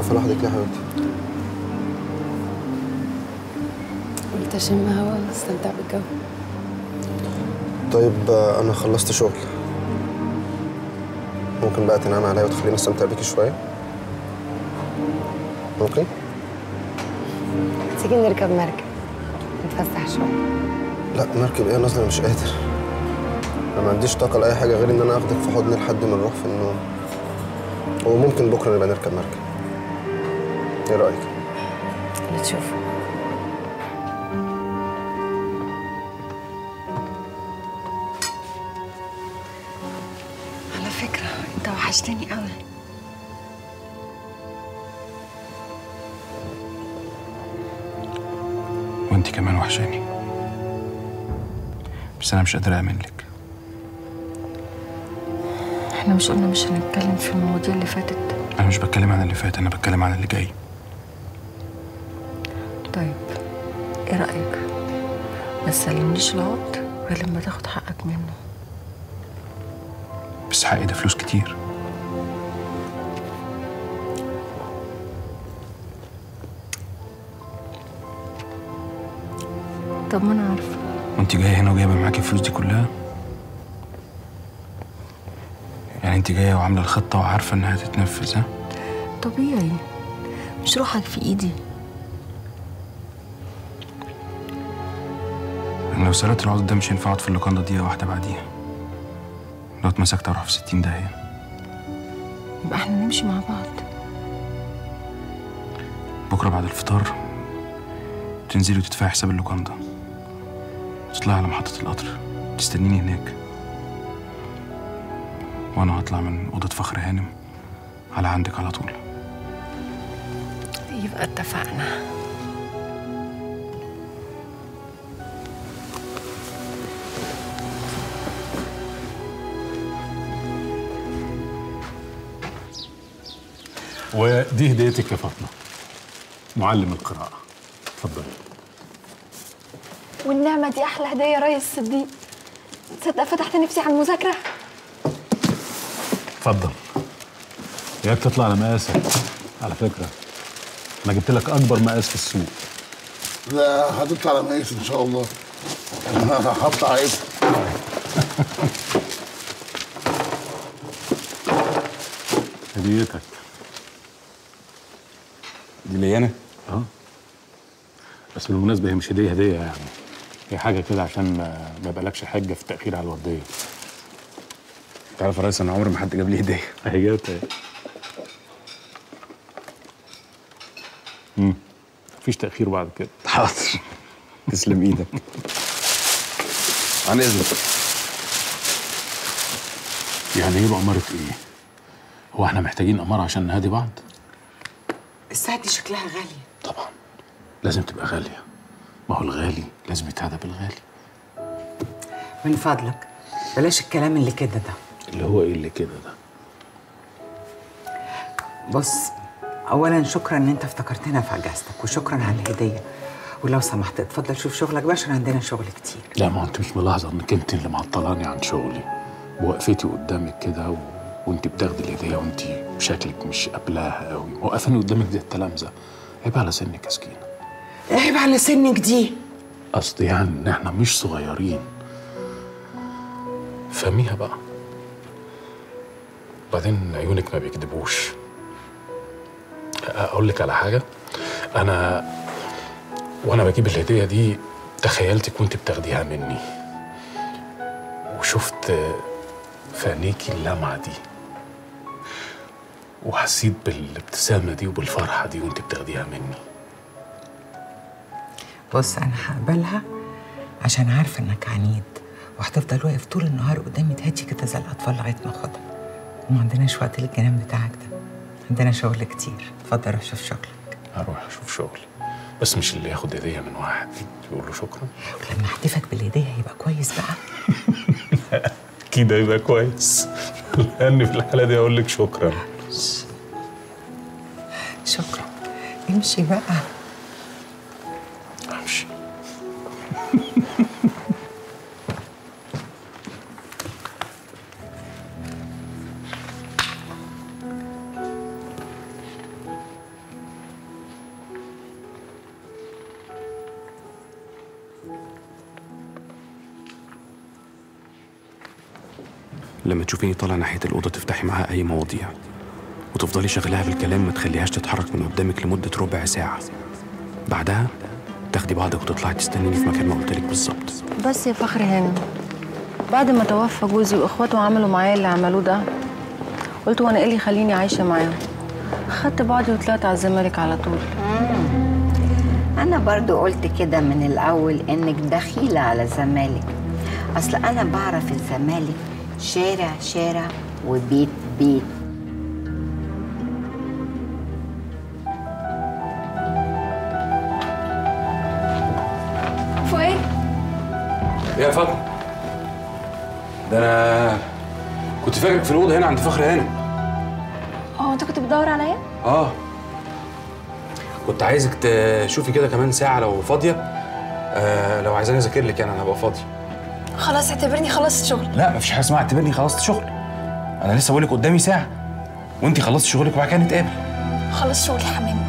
واقفه لوحدك ليه يا حبيبتي قلت اشم هوا واستمتع بالجو طيب آه، انا خلصت شغل ممكن بقى تنام عليا وتخليني استمتع بيكي شويه ممكن تيجي نركب مركب نتفسح شويه لا مركب ايه نازله مش قادر انا ما عنديش طاقه لاي حاجه غير ان انا اخدك في حضني لحد ما نروح في النوم وممكن بكره نبقى نركب مركب ايه رايك اللي تشوفه على فكرة انت وحشتني قوي وانت كمان وحشاني بس انا مش قادر اعمل لك احنا مش قلنا مش هنتكلم في المواضيع اللي فاتت انا مش بتكلم عن اللي فات انا بتكلم عن اللي جاي طيب ايه رأيك ما تسلمنيش العقد غير لما تاخد حقك منه بس حقي ده فلوس كتير طب ما انا عارفة وانت جايه هنا وجايبه معاكي الفلوس دي كلها يعني انت جايه وعامله الخطه وعارفه انها تتنفذ ها طبيعي مش روحك في ايدي انا لو سرقت العقد ده مش هينفع اقعد في اللوكاندا دقيقه واحده بعديها لو اتمسكت اروح في 60 داهيه يبقى احنا نمشي مع بعض بكره بعد الفطار تنزلي وتدفعي حساب اللوكاندا تطلعي على محطة القطر تستنيني هناك وأنا هطلع من أوضة فخر هانم على عندك على طول يبقى اتفقنا ودي هديتك يا فاطمه معلم القراءه اتفضلي والنعمة دي أحلى هدية يا ريس صديق تصدق فتحت نفسي على المذاكرة اتفضل اياك تطلع على مقاسك على فكره انا جبت لك اكبر مقاس في السوق لا هتطلع على مقاس ان شاء الله انا هطلع ايه هديتك دي لي أنا اه بس بالمناسبه هي مش هديه هديه يعني هي حاجه كده عشان ما ما يبقالكش حجه في التاخير على الورديه تعرف يا ريس أنا عمري ما حد جاب لي هدية اهي جت اهي امم مفيش تاخير بعد كده حاضر تسلم إيدك عن إذنك يعني ايه بأمارة ايه؟ هو احنا محتاجين أمارة عشان نهادي بعض؟ الساعة دي شكلها غالية طبعا لازم تبقى غالية ما هو الغالي لازم يتهدى بالغالي من فضلك بلاش الكلام اللي كده ده اللي هو ايه اللي كده ده؟ بص اولا شكرا ان انت افتكرتنا في اجازتك وشكرا على الهديه ولو سمحت اتفضل شوف شغلك بقى عشان عندنا شغل كتير لا ما هو انت مش ملاحظة انك انت اللي معطلاني عن شغلي بوقفتي قدامك كده و... وانت بتاخدي الهدية وانت شكلك مش قابلاها قوي وقفاني قدامك زي التلامذة عيب على سنك يا سكينة عيب على سنك دي قصدي يعني ان احنا مش صغيرين فهميها بقى بعدين عيونك ما بيكذبوش اقول لك على حاجه انا وانا بجيب الهديه دي تخيلتك وانت بتاخديها مني وشفت في عينيكي اللمعه دي وحسيت بالابتسامه دي وبالفرحه دي وانت بتاخديها مني بص انا هقبلها عشان عارفه انك عنيد وهتفضل واقف طول النهار قدامي تهدي كده زي الاطفال لغايه ما اخدها وما عندناش وقت للجنان بتاعك ده عندنا شغل كتير اتفضل روح شوف شغلك هروح اشوف شغل بس مش اللي ياخد هديه من واحد يقول له شكرا ولما احتفك بالهديه هيبقى كويس بقى كده يبقى كويس لان في الحاله دي اقول لك شكرا شكرا امشي بقى امشي لما تشوفيني طالع ناحيه الاوضه تفتحي معاها اي مواضيع وتفضلي شغلاها بالكلام ما تخليهاش تتحرك من قدامك لمده ربع ساعه بعدها تاخدي بعضك وتطلعي تستنيني في مكان ما قلت لك بالظبط بس يا فخر هانم بعد ما توفى جوزي واخواته عملوا معايا اللي عملوه ده قلت وانا ايه اللي يخليني عايشه معاهم خدت بعضي وطلعت على الزمالك على طول أنا برضو قلت كده من الأول إنك دخيلة على الزمالك أصل أنا بعرف الزمالك شارع شارع وبيت بيت فؤاد ايه يا فاطمه ده انا كنت فاكرك في الاوضه هنا عند فخر هانم هو انت كنت بتدور عليا؟ اه كنت عايزك تشوفي كده كمان ساعه لو فاضيه آه لو عايزاني اذاكر لك يعني انا هبقى فاضي خلاص اعتبرني خلصت شغل لا مفيش حاجه اسمها اعتبرني خلصت شغل انا لسه بقول لك قدامي ساعه وانت خلصت شغلك وبعد كده نتقابل خلص شغل يا حمام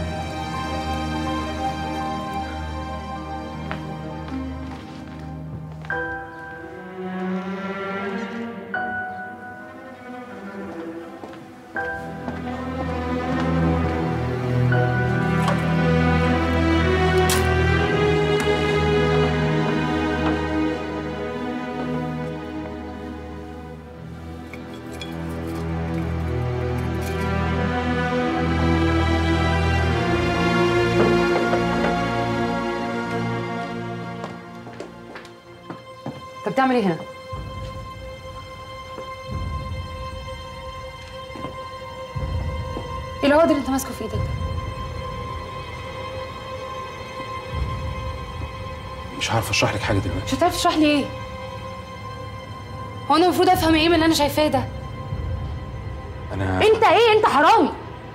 انت بتعمل ايه هنا؟ ايه العقد اللي انت ماسكه في ايدك ده؟ مش عارف اشرح لك حاجه دلوقتي مش هتعرف تشرح لي ايه؟ هو انا المفروض افهم ايه من اللي انا شايفاه ده؟ انا انت ايه؟ انت حرامي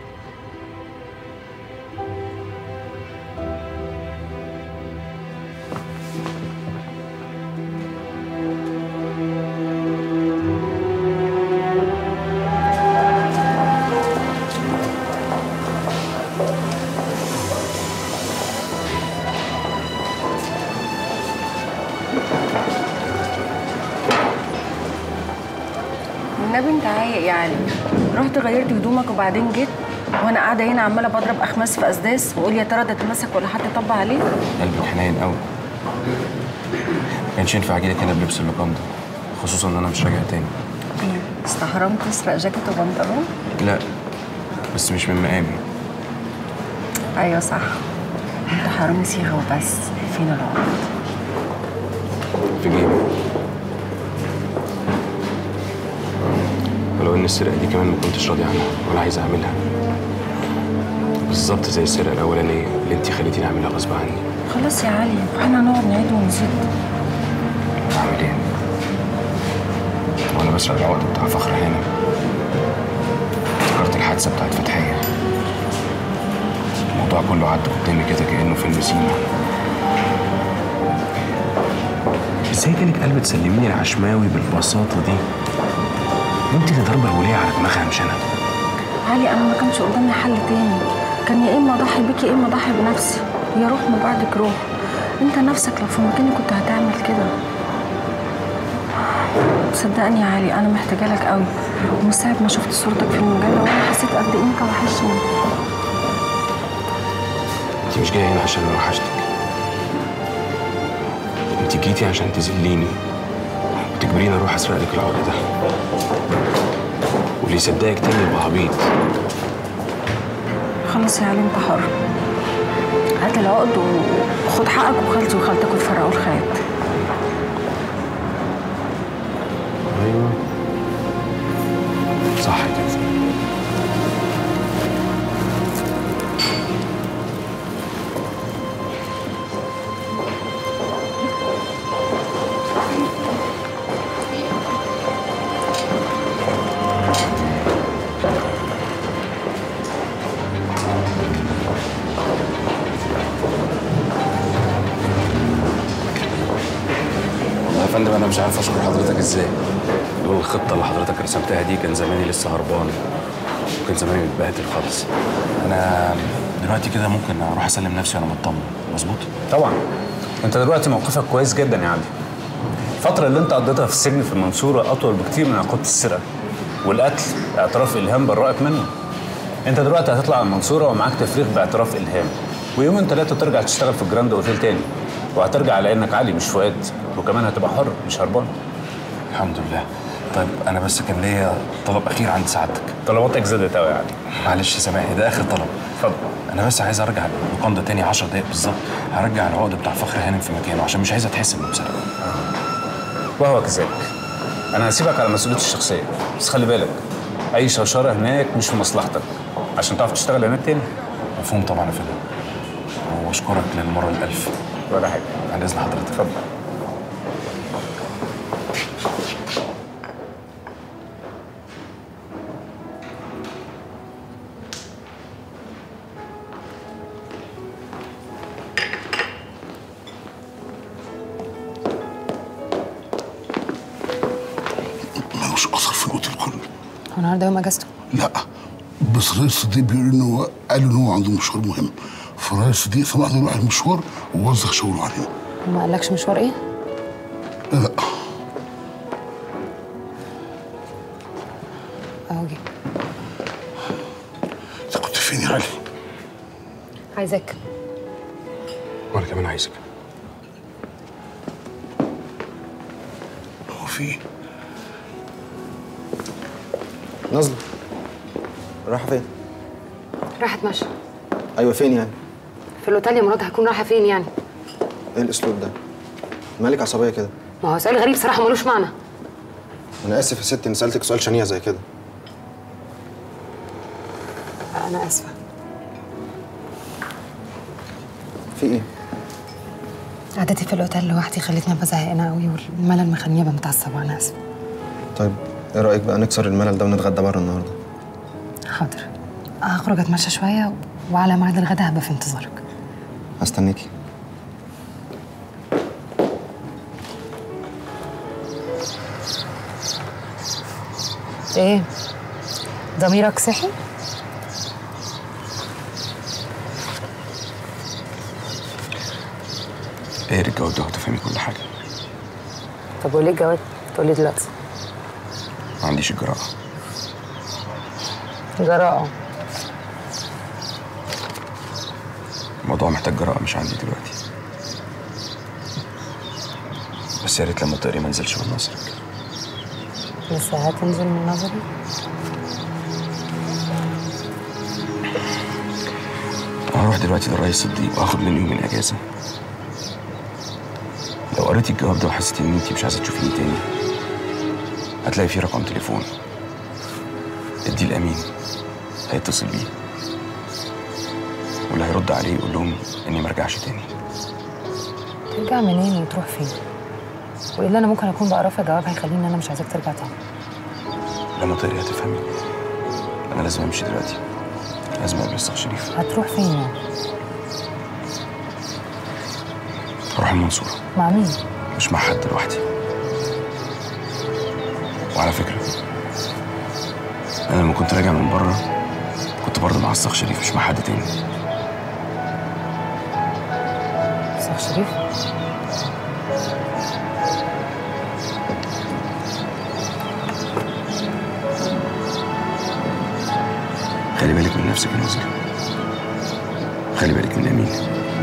النبي انت عايق يا علي رحت غيرت هدومك وبعدين جيت وانا قاعده هنا عماله بضرب اخماس في اسداس واقول يا ترى ده اتمسك ولا حد طب عليه قلبك حنين قوي ما كانش ينفع اجي لك هنا بلبس اللوكان ده خصوصا ان انا مش راجع تاني ايه استحرمت تسرق جاكيت وبنطلون لا بس مش من مقامي ايوه صح انت حرامي صيغه وبس فين العقد في جيبي ولو ان السرقه دي كمان ما كنتش راضي عنها ولا عايز اعملها بالظبط زي السرقه الاولانيه اللي انت خليتيني اعملها غصب عني خلاص يا علي احنا هنقعد نعيد ونزيد اعمل ايه وانا بسرق العقد بتاع فخر هنا افتكرت الحادثه بتاعت فتحيه الموضوع كله عدى قدامي كده كانه فيلم سيما ازاي جالك قلب تسلميني العشماوي بالبساطه دي وانت اللي ضاربه الوليه على دماغها مش انا علي انا ما كانش قدامي حل تاني كان يا اما اضحي بيك يا اما اضحي بنفسي يا روح ما بعدك روح انت نفسك لو في مكاني كنت هتعمل كده صدقني يا علي انا محتاجه لك قوي ومن ساعه ما شفت صورتك في المجله وانا حسيت قد ايه انت وحشني انت مش جايه هنا عشان انا وحشتك انت جيتي عشان تذليني وتجبريني اروح اسرق لك العقد ده واللي يصدقك تاني يبقى عبيط خلاص يا علي انت حر هات العقد وخد حقك وخالتي وخالتك وتفرقوا الخيط ايوه صح كده والله يا فندم انا مش عارف اشكر حضرتك ازاي لولا الخطه اللي حضرتك رسمتها دي كان زماني لسه هربان وكان زماني متبهدل خالص انا دلوقتي كده ممكن اروح اسلم نفسي وانا مطمن مظبوط طبعا انت دلوقتي موقفك كويس جدا يا علي الفترة اللي انت قضيتها في السجن في المنصورة أطول بكتير من عقوبة السرقة والقتل اعتراف إلهام برأك منه انت دلوقتي هتطلع على المنصورة ومعاك تفريغ باعتراف إلهام ويومين ثلاثة ترجع تشتغل في الجراند اوتيل تاني وهترجع على انك علي مش فؤاد وكمان هتبقى حر مش هربان الحمد لله طيب انا بس كان ليا طلب اخير عند سعادتك طلباتك زادت قوي يا علي معلش سامحني ده اخر طلب اتفضل انا بس عايز ارجع اللوكان ده تاني 10 دقايق بالظبط هرجع العقد بتاع فخر هانم في مكانه عشان مش عايزها تحس انه بسرقه وهو كذلك انا هسيبك على مسؤوليتي الشخصية بس خلي بالك اي شوشرة هناك مش في مصلحتك عشان تعرف تشتغل هناك تاني مفهوم طبعا يا فندم واشكرك للمره الالف ولا حاجه عن اذن حضرتك اتفضل ملوش اثر في الاوتيل كله هو النهارده يوم اجازته لا بس رئيس الصديق بيقول ان هو قال ان هو عنده مشوار مهم فرئيس الصديق سمح له يروح المشوار ووزع شغله علينا وما قالكش مشوار ايه؟ لا اهو جه انت كنت فين يا علي؟ عايزاك وانا كمان عايزك هو في ايه؟ نازله رايحه فين؟ راح اتمشى ايوه فين يعني؟ في الاوتيل يا مراد هكون رايحه فين يعني؟ ايه الاسلوب ده؟ مالك عصبيه كده؟ ما هو سؤال غريب صراحه ملوش معنى انا اسف يا ستي اني سالتك سؤال شنيع زي كده انا اسفه في ايه؟ قعدتي في الاوتيل لوحدي خلتني ابقى زهقانه قوي والملل مخليني ابقى متعصبه انا اسفه طيب ايه رايك بقى نكسر الملل ده ونتغدى بره النهارده؟ حاضر هخرج اتمشى شويه وعلى ميعاد الغدا هبقى في انتظارك هستنيكي ايه ضميرك صحي ايه الجواب ده وتفهمي كل حاجه طب وليه الجواب تقولي دلوقتي ما عنديش الجرأة جراءه الموضوع محتاج جرأة مش عندي دلوقتي بس يا ريت لما تقري ما انزلش من نظرك لسه هتنزل من نظري هروح دلوقتي للرئيس صديق واخد منه يومين اجازه لو قريتي الجواب ده وحسيتي ان انتي مش عايزه تشوفيني تاني هتلاقي فيه رقم تليفون اديه الامين هيتصل بيه واللي هيرد عليه يقول لهم اني مرجعش تاني ترجع منين وتروح فين وايه اللي انا ممكن اكون بقراه في جواب هيخليني ان انا مش عايزاك ترجع تاني لما تقري هتفهمي انا لازم امشي دلوقتي لازم اقابل الشيخ شريف هتروح فين يعني اروح المنصوره مع مين مش مع حد لوحدي وعلى فكرة أنا لما كنت راجع من بره كنت برضه مع الصاغ شريف مش مع حد تاني شيخ شريف خلي بالك من نفسك يا ناصر خلي بالك من أمين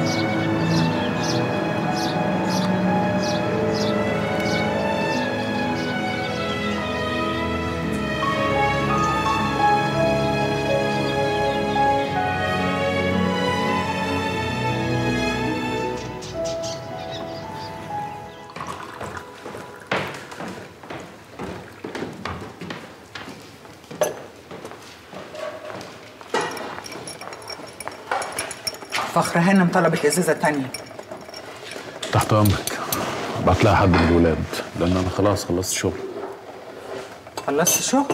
فخر هانم طلبت ازازه تانية تحت امرك ابعت لها حد من الولاد لان انا خلاص خلصت شغل خلصت شغل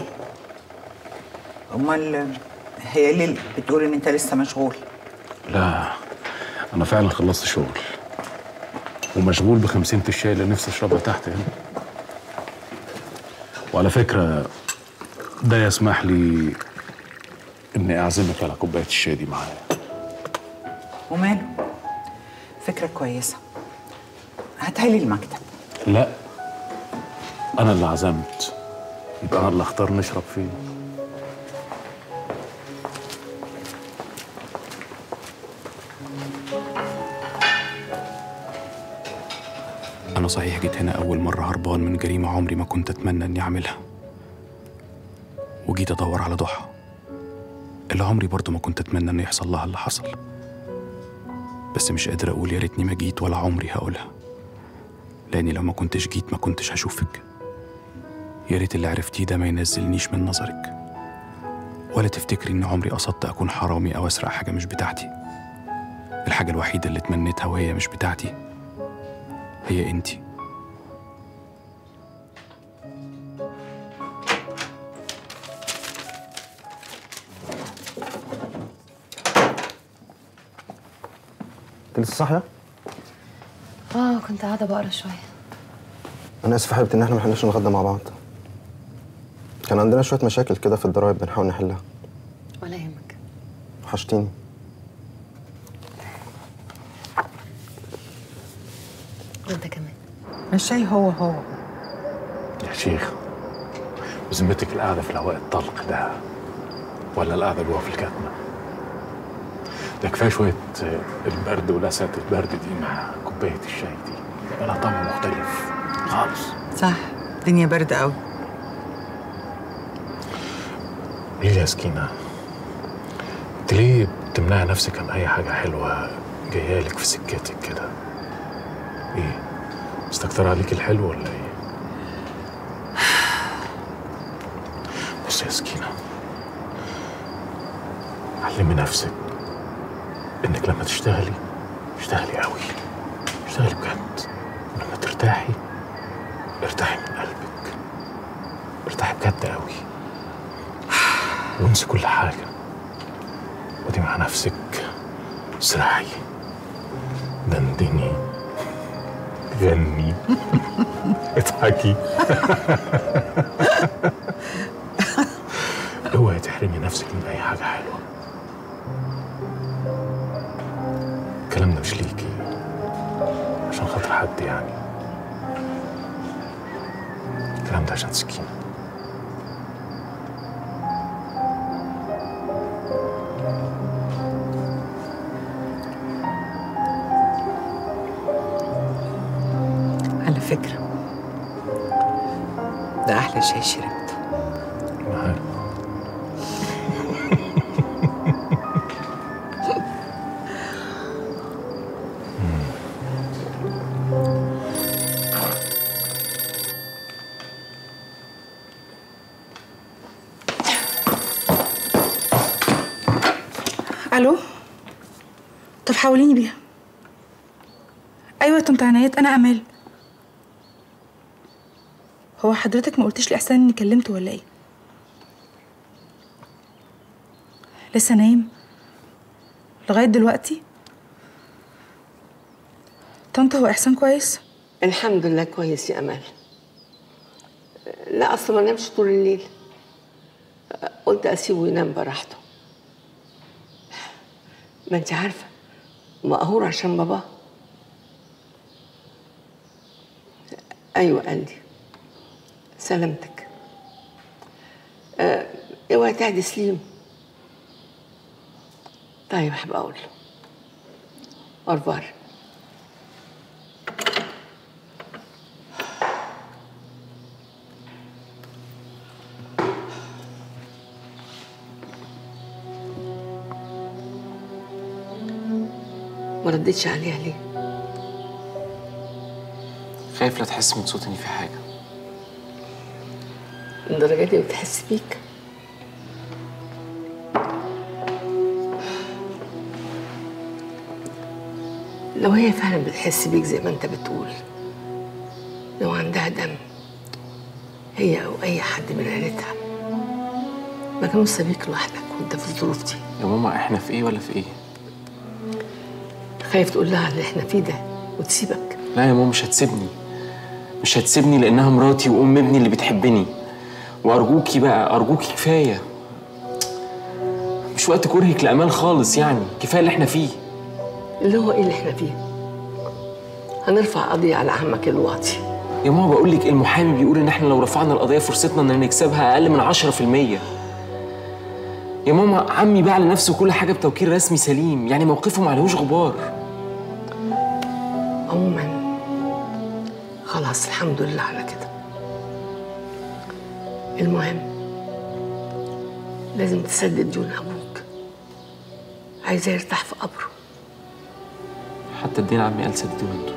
امال هي ليه بتقول ان انت لسه مشغول لا انا فعلا خلصت شغل ومشغول بخمسين الشاي اللي نفسي اشربها تحت هنا وعلى فكره ده يسمح لي اني اعزمك على كوبايه الشاي دي معايا وماله فكره كويسه هاتها لي المكتب لا انا اللي عزمت يبقى انا اللي اختار نشرب فين أنا صحيح جيت هنا أول مرة هربان من جريمة عمري ما كنت أتمنى إني أعملها وجيت أدور على ضحى اللي عمري برضه ما كنت أتمنى إنه يحصل لها اللي حصل بس مش قادر أقول يا ريتني ما جيت ولا عمري هقولها لأني لو ما كنتش جيت ما كنتش هشوفك يا ريت اللي عرفتيه ده ما ينزلنيش من نظرك ولا تفتكري إن عمري قصدت أكون حرامي أو أسرق حاجة مش بتاعتي الحاجة الوحيدة اللي تمنيتها وهي مش بتاعتي هي انتي انت لسه صاحيه؟ اه كنت قاعده بقرا شويه انا اسف يا حبيبتي ان احنا ما حلناش نتغدى مع بعض كان عندنا شويه مشاكل كده في الضرايب بنحاول نحلها ولا يهمك وحشتيني وانت كمان الشاي هو هو يا شيخ بذمتك القعده في الهواء الطلق ده ولا القعده جوه في الكتمه ده كفايه شويه آه، البرد ولسعه البرد دي مع كوبايه الشاي دي يبقى لها طعم مختلف خالص صح الدنيا باردة قوي ليه يا سكينه انت ليه بتمنعي نفسك عن اي حاجه حلوه جايه لك في سكتك كده ايه مستكتر عليك الحلو ولا ايه بصي يا سكينه علمي نفسك انك لما تشتغلي اشتغلي قوي اشتغلي بجد ولما ترتاحي ارتاحي من قلبك ارتاحي بجد قوي وانسي كل حاجه ودي مع نفسك اسرحي دندني غني اضحكي اوعي تحرمي نفسك من اي حاجه حلوه الكلام ده مش ليكي عشان خاطر حد يعني الكلام ده عشان سكينه على فكرة ده أحلى شاي شربته معاك الو طب حاوليني بيها ايوه يا طنط عنايات انا امال هو حضرتك ما قلتش لاحسان اني كلمته ولا ايه لسه نايم لغايه دلوقتي طنط هو احسان كويس الحمد لله كويس يا امال لا اصل ما نامش طول الليل قلت اسيبه ينام براحته ما انت عارفه مقهور عشان باباه ايوه قال لي سلامتك آه، اوعي تعدي سليم طيب هبقى اقول له اورفار ما ردتش عليها ليه؟ خايف لا تحس من صوتي إن في حاجة الدرجة دي بتحس بيك؟ لو هي فعلا بتحس بيك زي ما انت بتقول لو عندها دم هي او اي حد من عيلتها ما كانوش سابيك لوحدك وانت في الظروف دي يا ماما إحنا في إيه ولا في إيه؟ خايف تقول لها اللي احنا فيه ده وتسيبك لا يا ماما مش هتسيبني مش هتسيبني لأنها مراتي وأم ابني اللي بتحبني وأرجوكي بقى أرجوكي كفاية مش وقت كرهك لأمال خالص يعني كفاية اللي إحنا فيه اللي هو ايه اللي احنا فيه هنرفع قضية على عمك الواطي يا ماما بقول لك المحامي بيقول ان احنا لو رفعنا القضيه فرصتنا ان نكسبها اقل من 10% يا ماما عمي باع لنفسه كل حاجه بتوكيل رسمي سليم يعني موقفه معلهوش غبار عموما خلاص الحمد لله على كده المهم لازم تسدد ديون ابوك عايزاه يرتاح في قبره حتى الدين عمي قال سددوا انتوا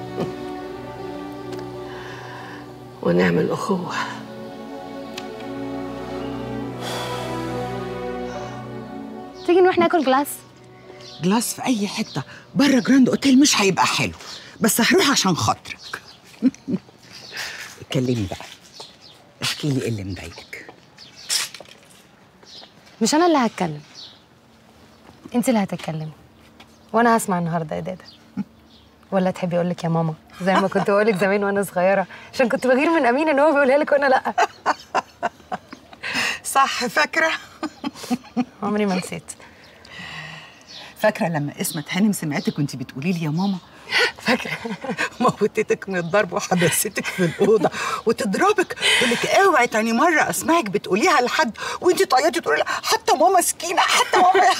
ونعمل اخوه تيجي نروح ناكل جلاس جلاس في اي حته بره جراند اوتيل مش هيبقى حلو بس هروح عشان خاطرك اتكلمي بقى احكي لي ايه اللي مضايقك مش انا اللي هتكلم انت اللي هتتكلمي وانا هسمع النهارده يا دادا ولا تحبي اقول لك يا ماما زي ما كنت بقول لك زمان وانا صغيره عشان كنت بغير من امين ان هو بيقولها لك وانا لا صح فاكره عمري ما نسيت فاكره لما اسمة هانم سمعتك وانت بتقولي لي يا ماما فاكره موتتك من الضرب وحبستك في الاوضه وتضربك تقول لك اوعي تاني مره اسمعك بتقوليها لحد وانت تعيطي تقولي لها حتى ماما سكينه حتى ماما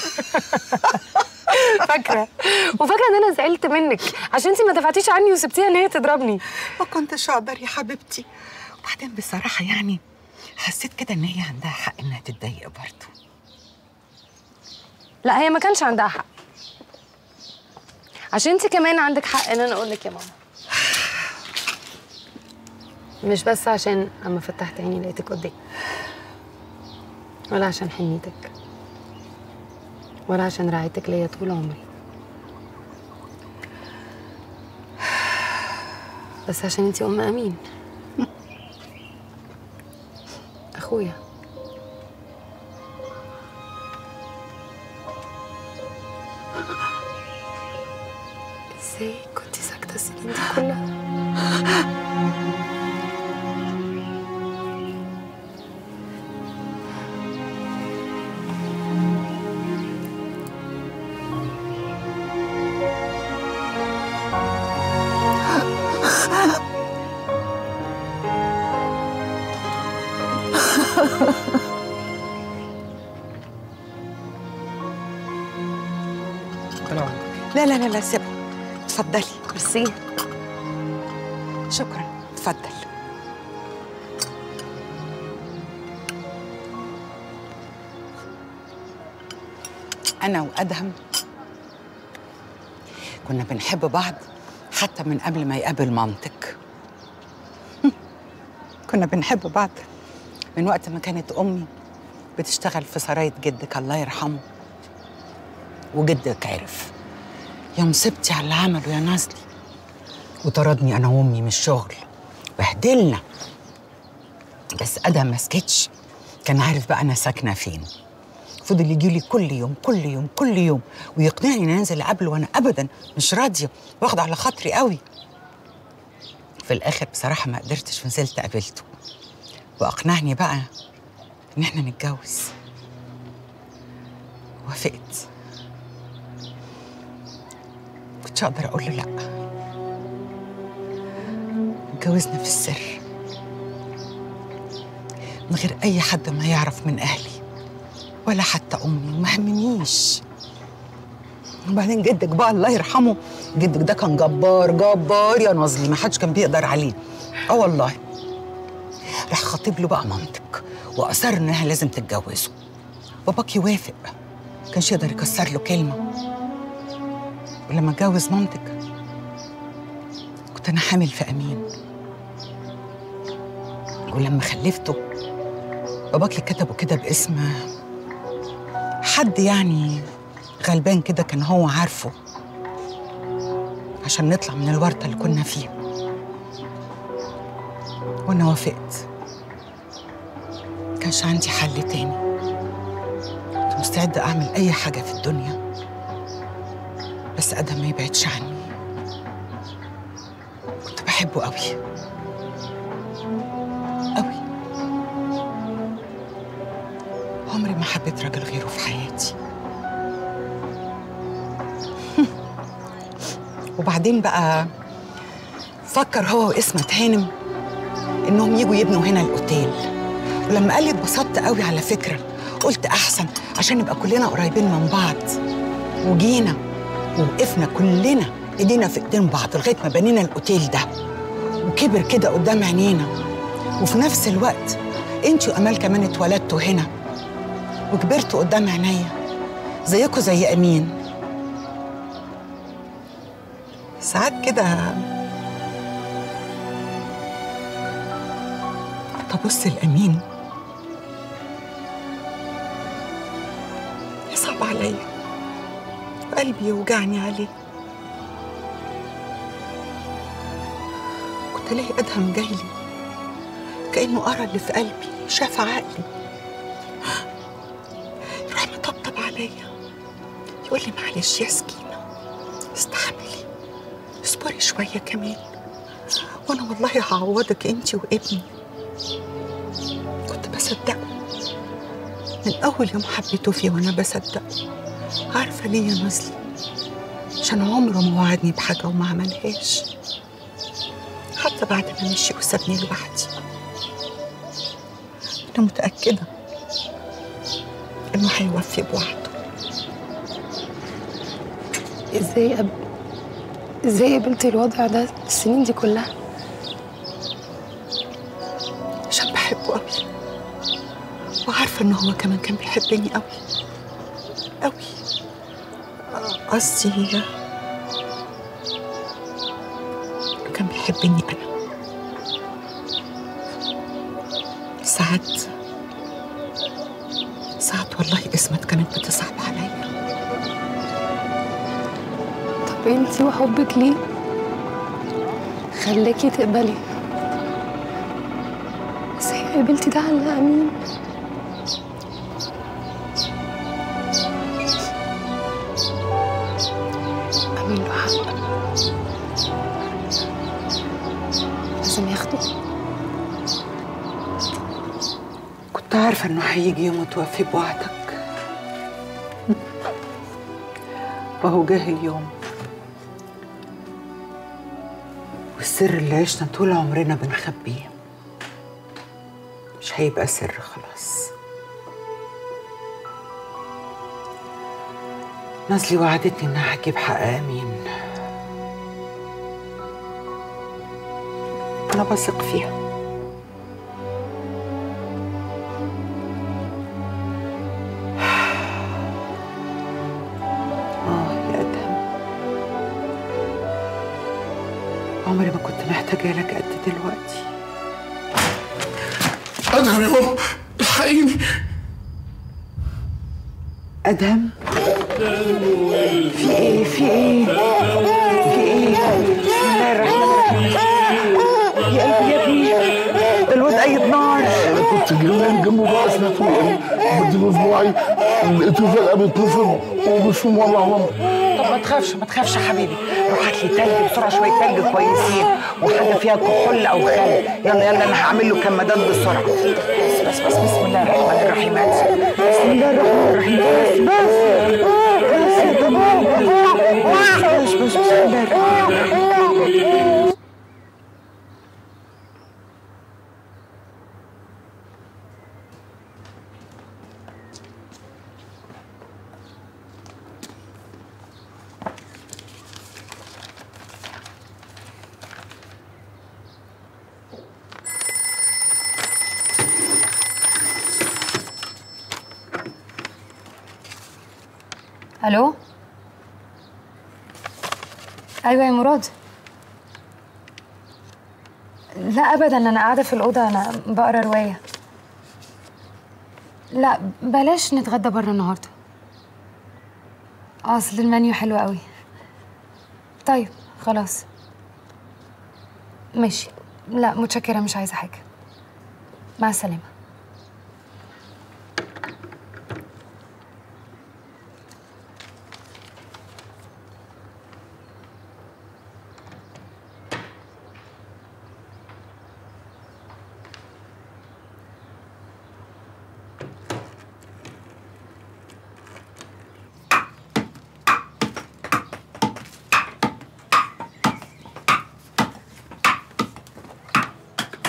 فاكره وفاكره ان انا زعلت منك عشان انت ما دفعتيش عني وسبتيها ان هي تضربني ما كنتش اقدر يا حبيبتي وبعدين بصراحه يعني حسيت كده ان هي عندها حق انها تتضايق برضه لا هي ما كانش عندها حق عشان انت كمان عندك حق ان انا اقول لك يا ماما مش بس عشان اما فتحت عيني لقيتك قدامي ولا عشان حنيتك ولا عشان رعايتك ليا طول عمري بس عشان انتي ام امين اخويا ازاي كنتي ساكته السنين دي كلها لا لا لا لا سيبها اتفضلي ميرسي شكرا اتفضل انا وادهم كنا بنحب بعض حتى من قبل ما يقابل مامتك كنا بنحب بعض من وقت ما كانت امي بتشتغل في سراية جدك الله يرحمه وجدك عرف يا مصيبتي على اللي عمله يا نازلي وطردني انا وامي من الشغل بهدلنا بس ادهم ما سكتش كان عارف بقى انا ساكنه فين فضل يجي لي كل يوم كل يوم كل يوم ويقنعني ان انزل اقابله وانا ابدا مش راضيه واخد على خاطري قوي في الاخر بصراحه ما قدرتش ونزلت قابلته واقنعني بقى ان احنا نتجوز وافقت كنتش اقدر اقول له لا اتجوزنا في السر من غير اي حد ما يعرف من اهلي ولا حتى امي وما همنيش وبعدين جدك بقى الله يرحمه جدك ده كان جبار جبار يا نازلي ما حدش كان بيقدر عليه اه والله راح خاطب له بقى مامتك واصر انها لازم تتجوزه باباك يوافق كانش يقدر يكسر له كلمه ولما اتجوز مامتك كنت انا حامل في امين ولما خلفته باباكي كتبه كده باسم حد يعني غلبان كده كان هو عارفه عشان نطلع من الورطه اللي كنا فيها وانا وافقت كانش عندي حل تاني كنت مستعدة أعمل أي حاجة في الدنيا بس أدم ما يبعدش عني كنت بحبه قوي قوي عمري ما حبيت راجل غيره في حياتي وبعدين بقى فكر هو واسمة هانم انهم يجوا يبنوا هنا الاوتيل ولما قال لي اتبسطت قوي على فكره قلت احسن عشان نبقى كلنا قريبين من بعض وجينا ووقفنا كلنا ايدينا في ايدين بعض لغايه ما بنينا الاوتيل ده وكبر كده قدام عينينا وفي نفس الوقت انت وامال كمان اتولدتوا هنا وكبرتوا قدام عينيا زيكوا زي امين ساعات كده تبص لامين يصعب عليا وقلبي يوجعني عليه كنت الاقي ادهم جاي لي كانه قرا اللي في قلبي شاف عقلي يروح مطبطب عليا يقول لي معلش يا سكينه استحملي اصبري شويه كمان وانا والله هعوضك انت وابني كنت بصدقه من اول يوم حبيته فيه وانا بصدقه عارفه ليه يا نزلي عشان عمره ما وعدني بحاجه وما عملهاش حتى بعد ما مشي وسابني لوحدي انا متاكده انه هيوفي بوعده ازاي قبل ازاي قبلتي الوضع ده السنين دي كلها عشان بحبه قوي وعارفه ان هو كمان كان بيحبني قوي قوي قصدي هي كان بيحبني انا ساعات ساعات والله اسمت كانت بتصعب عليا طب انتي وحبك ليه خلاكي تقبلي ازاي قبلتي ده على امين امين له حق لازم ياخده كنت عارفه انه هيجي يوم توفي بوعدك وهو جه اليوم والسر اللي عشنا طول عمرنا بنخبيه مش هيبقى سر خلاص نازلي وعدتني انها هتجيب حق امين انا بثق فيها اه يا ادهم عمري ما كنت محتاجه لك قد دلوقتي ادهم يا ماما الحقيني ادهم في ايه في ايه في ايه بسم الله الرحمن الرحيم يا قلبي يا ابني الواد قايد نار انا كنت جنان جنبه بقى سمعته يعني بديله صباعي لقيته فجاه بيتنفض ومش مولع ماما طب ما تخافش ما تخافش يا حبيبي روح هات لي تلج بسرعه شويه تلج كويسين وحاجه فيها كحول او خل يلا يلا انا هعمل له كمادات بسرعه بس بس بس بسم الله الرحمن الرحيم بسم الله الرحمن الرحيم بس بس بس يا بابا بس بس بسم الله الرحمن الرحيم الو ايوه يا مراد لا ابدا انا قاعده في الاوضه انا بقرا روايه لا بلاش نتغدى بره النهارده آه، اصل المنيو حلو قوي طيب خلاص ماشي لا متشكره مش عايزه حاجه مع السلامه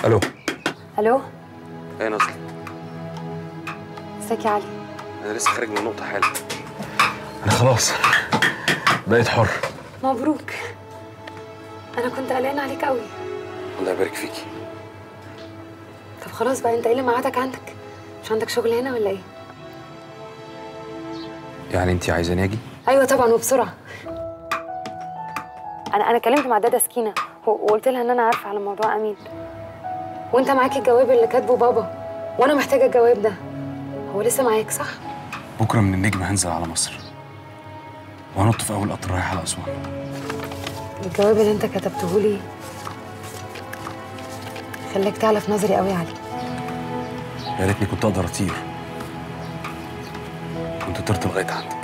الو الو ايه نصر ازيك يا علي انا لسه خارج من النقطه حالا انا خلاص بقيت حر مبروك انا كنت قلقانه عليك قوي الله يبارك فيكي طب خلاص بقى انت ايه اللي ميعادك عندك مش عندك شغل هنا ولا ايه يعني انت عايزاني اجي ايوه طبعا وبسرعه انا انا كلمت مع دادا سكينه و- وقلت لها ان انا عارفه على موضوع امين وانت معاك الجواب اللي كاتبه بابا وانا محتاجه الجواب ده هو لسه معاك صح بكره من النجم هنزل على مصر وهنط في اول قطر رايح على اسوان الجواب اللي انت كتبته لي خلاك تعلى في نظري قوي يا علي يا ريتني كنت اقدر اطير كنت طرت لغايه عندك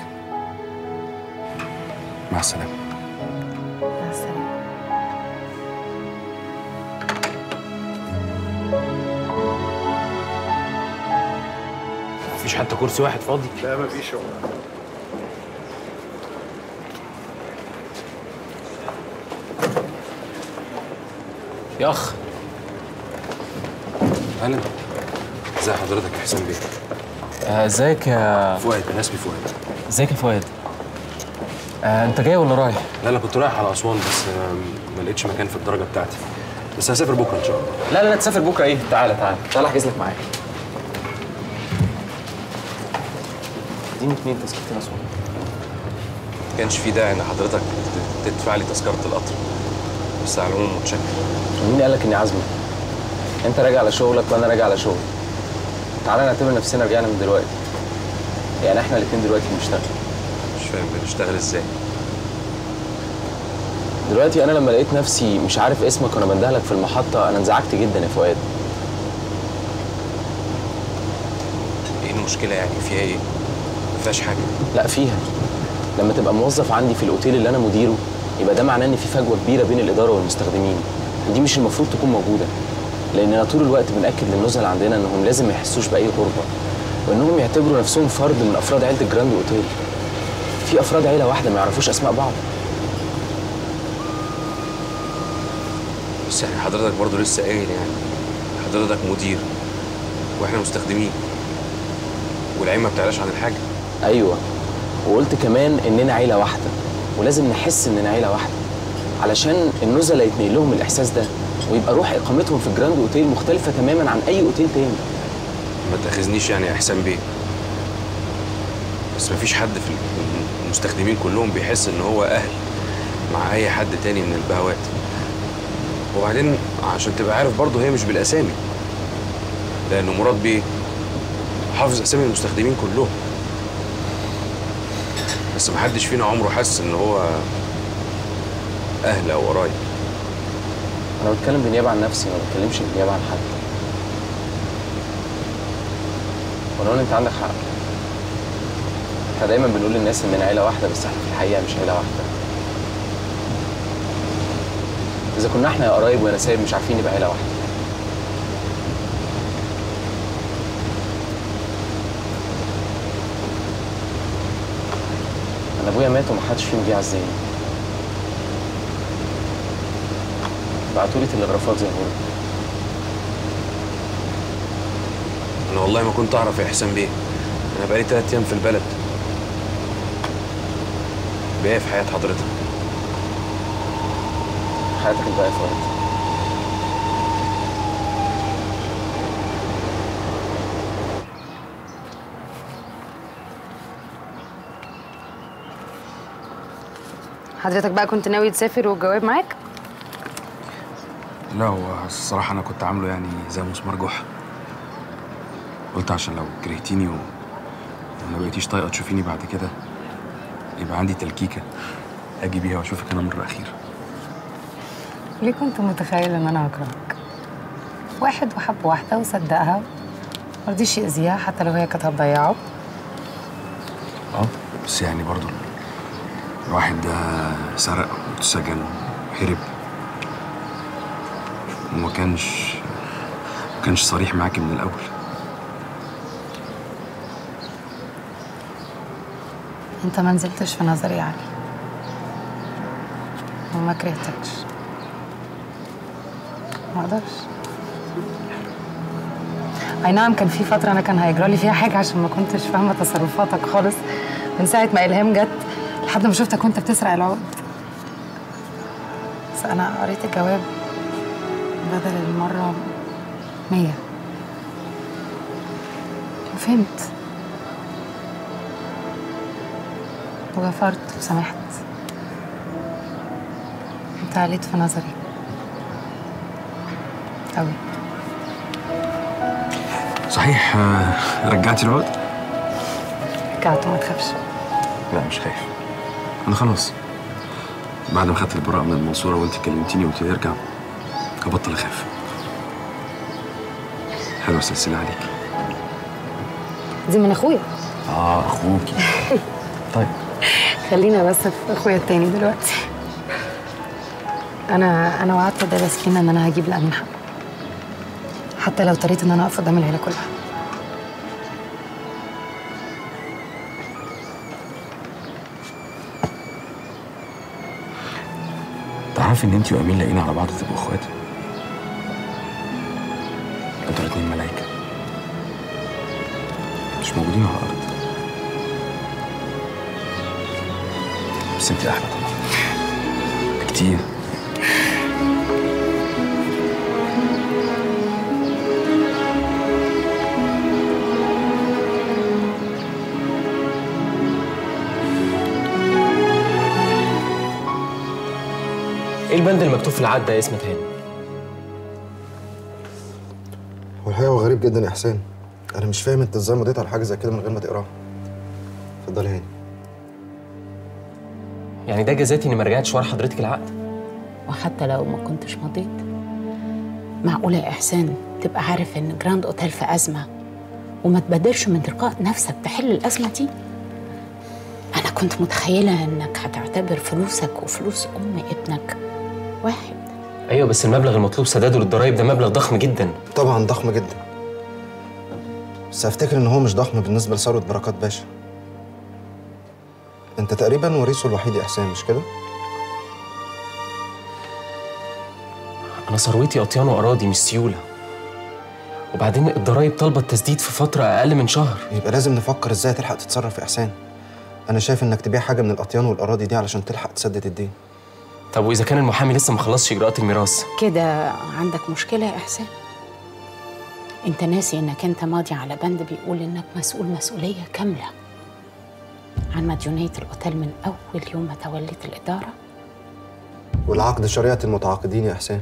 مع السلامه مع السلامه مفيش حتى كرسي واحد فاضي لا مفيش شغل يا اخ اهلا ازي حضرتك يا حسام بيه آه، ازيك يا فؤاد انا اسمي فؤاد ازيك يا فؤاد آه، انت جاي ولا رايح لا انا كنت رايح على اسوان بس آه، ما لقيتش مكان في الدرجه بتاعتي بس هسافر بكره ان شاء الله لا لا لا تسافر بكره ايه تعالى تعالى تعالى احجز لك معايا اديني اتنين تذكرتين اسوان ما كانش في داعي ان حضرتك ت- تدفع لي تذكره القطر بس على العموم متشكر ومين قال لك اني عازمك انت راجع على شغلك وانا راجع على شغلي تعالى نعتبر نفسنا رجعنا من دلوقتي يعني احنا الاتنين دلوقتي بنشتغل مش فاهم بنشتغل ازاي دلوقتي انا لما لقيت نفسي مش عارف اسمك وانا بندهلك في المحطه انا انزعجت جدا يا فؤاد ايه المشكله يعني فيها ايه ما فيهاش حاجه لا فيها لما تبقى موظف عندي في الاوتيل اللي انا مديره يبقى ده معناه ان في فجوه كبيره بين الاداره والمستخدمين ودي مش المفروض تكون موجوده لاننا طول الوقت بناكد للنزلاء عندنا انهم لازم ما يحسوش باي غربه وانهم يعتبروا نفسهم فرد من افراد عيله الجراند اوتيل في افراد عيله واحده ما يعرفوش اسماء بعض بس يعني حضرتك برضو لسه قايل يعني حضرتك مدير واحنا مستخدمين والعين ما بتعلاش عن الحاجه ايوه وقلت كمان اننا عيله واحده ولازم نحس اننا عيله واحده علشان النزلاء يتنقل لهم الاحساس ده ويبقى روح اقامتهم في الجراند اوتيل مختلفه تماما عن اي اوتيل تاني ما تاخذنيش يعني يا حسام بيه بس مفيش حد في المستخدمين كلهم بيحس ان هو اهل مع اي حد تاني من البهوات وبعدين عشان تبقى عارف برضه هي مش بالاسامي لانه مراد بيه حافظ اسامي المستخدمين كلهم بس محدش فينا عمره حس ان هو اهل او قرايب انا بتكلم بالنيابه عن نفسي ما بتكلمش بالنيابه عن حد ولو انت عندك حق احنا دايما بنقول للناس اننا عيله واحده بس احنا في الحقيقه مش عيله واحده اذا كنا احنا يا قرايب ويا نسايب مش عارفين نبقى عيله واحده انا ابويا مات ومحدش فيهم جه يعزيني بعتولي تلغرافات زي ما قلت انا والله ما كنت اعرف يا حسام بيه انا بقالي تلات ايام في البلد بايه في حياه حضرتك حياتك انت يا فؤاد حضرتك بقى كنت ناوي تسافر والجواب معاك لا هو الصراحه انا كنت عامله يعني زي مسمار جحا قلت عشان لو كرهتيني و... وما بقيتيش طايقه تشوفيني بعد كده يبقى عندي تلكيكه اجي بيها واشوفك انا مره اخيره ليه كنت متخيل ان انا هكرهك واحد وحب واحده وصدقها مرضيش يأذيها حتى لو هي كانت هتضيعه اه بس يعني برضو الواحد ده سرق واتسجن وهرب وما كانش ما كانش صريح معاكي من الاول انت ما نزلتش في نظري يعني وما كرهتكش ما اقدرش اي نعم كان في فتره انا كان هيجرى لي فيها حاجه عشان ما كنتش فاهمه تصرفاتك خالص من ساعه ما الهام جت لحد ما شفتك وانت بتسرق العقد بس انا قريت الجواب بدل المره مية وفهمت وغفرت وسامحت انت عليت في نظري قوي صحيح آه، رجعتي العقد؟ رجعت ما تخافش لا مش خايف انا خلاص بعد ما خدت البراءة من المنصورة وانت كلمتيني وقلت لي ارجع هبطل اخاف حلوة السلسلة عليك دي من اخويا اه اخوكي طيب خلينا بس في اخويا التاني دلوقتي انا انا وعدت ده سكينه ان انا هجيب لامين حقه حتى لو اضطريت ان انا اقف قدام العيله كلها تعرفي ان انت وامين لاقيين على بعض تبقوا اخوات انتوا الاتنين ملايكة مش موجودين على الارض بس انت احلى طبعا بكتير ايه البند المكتوب في العقد ده يا اسمة هاني؟ والحقيقه هو غريب جدا يا حسين انا مش فاهم انت ازاي مضيت على حاجه زي كده من غير ما تقراها اتفضلي هاني يعني ده جزاتي اني ما رجعتش ورا حضرتك العقد؟ وحتى لو ما كنتش مضيت معقولة يا إحسان تبقى عارف إن جراند أوتيل في أزمة وما تبادرش من تلقاء نفسك تحل الأزمة دي أنا كنت متخيلة إنك هتعتبر فلوسك وفلوس أم ابنك واحد ايوه بس المبلغ المطلوب سداده للضرايب ده مبلغ ضخم جدا طبعا ضخم جدا بس افتكر ان هو مش ضخم بالنسبه لثروه بركات باشا انت تقريبا وريثه الوحيد يا احسان مش كده انا ثروتي اطيان واراضي مش سيوله وبعدين الضرايب طالبه التسديد في فتره اقل من شهر يبقى لازم نفكر ازاي تلحق تتصرف يا احسان انا شايف انك تبيع حاجه من الاطيان والاراضي دي علشان تلحق تسدد الدين طب واذا كان المحامي لسه ما خلصش اجراءات الميراث كده عندك مشكلة يا إحسان أنت ناسي إنك أنت ماضي على بند بيقول إنك مسؤول مسؤولية كاملة عن مديونية الأوتيل من أول يوم ما توليت الإدارة والعقد شريعه المتعاقدين يا احسان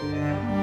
يا